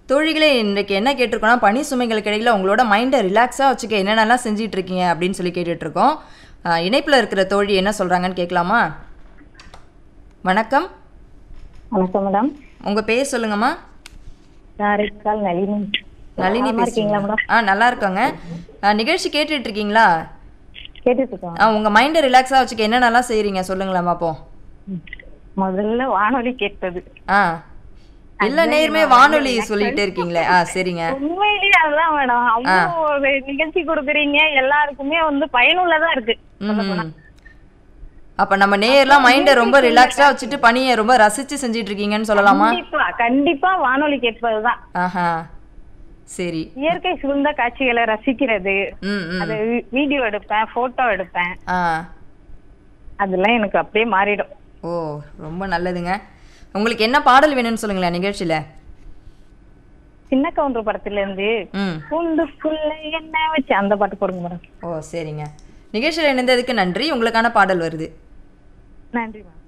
தோழிகளே இன்றைக்கு என்ன கேட்டிருக்கோம்னா பனி சுமைகளுக்கு இடையில உங்களோட மைண்டை ரிலாக்ஸாக வச்சுக்க என்னென்னலாம் செஞ்சிட்டு இருக்கீங்க அப்படின்னு சொல்லி கேட்டுட்டு இருக்கோம் இணைப்பில் இருக்கிற தோழி என்ன சொல்கிறாங்கன்னு கேட்கலாமா வணக்கம் வணக்கம் மேடம் உங்கள் பேர் சொல்லுங்கம்மா நான் ரெக்கால் நளினி நளினி நலமா இருக்கீங்களா பேசுறீங்களா மேடம் ஆ நல்லா இருக்கோங்க ஆ, நிகழ்ச்சி கேட்டுட்டு இருக்கீங்களா கேட்டுட்டு இருக்கோம் ஆ உங்கள் மைண்டை ரிலாக்ஸாக வச்சுக்க என்னென்னலாம் செய்கிறீங்க சொல்லுங்களேன் பார்ப்போம் முதல்ல வானொலி கேட்பது ஆ எல்லா நேருமே வானொலி சொல்லிட்டே இருக்கீங்களே ஆ சரிங்க உண்மையிலேயே அதுதான் மேடம் அவ்வளோ ஒரு நிகழ்ச்சி கொடுக்குறீங்க எல்லாருக்குமே வந்து பயனுள்ளதா இருக்கு ம் அப்ப நம்ம நேர்லாம் மைண்டை ரொம்ப ரிலாக்ஸ்டா வச்சுட்டு பணியை ரொம்ப ரசிச்சு செஞ்சிட்டு இருக்கீங்கன்னு சொல்லலாமா கண்டிப்பா கண்டிப்பா வானொலி கேட்பதுதான் ஆஹா சரி இயற்கை சூழ்ந்த காட்சிகளை ரசிக்கிறது ம் ம் அது வீடியோ எடுப்பேன் போட்டோ எடுப்பேன் ஆ அதெல்லாம் எனக்கு அப்படியே மாறிடும் ஓ ரொம்ப நல்லதுங்க உங்களுக்கு என்ன பாடல் வேணும்னு சொல்லுங்களேன் நிகழ்ச்சியில சின்ன கவுண்டர் படத்துல இருந்து ம் பூண்டுக்குள்ள என்ன வச்சு அந்த பாட்டு போடுங்க மேடம் ஓ சரிங்க நிகழ்ச்சியில் இணைந்ததுக்கு நன்றி உங்களுக்கான பாடல் வருது நன்றி மேம்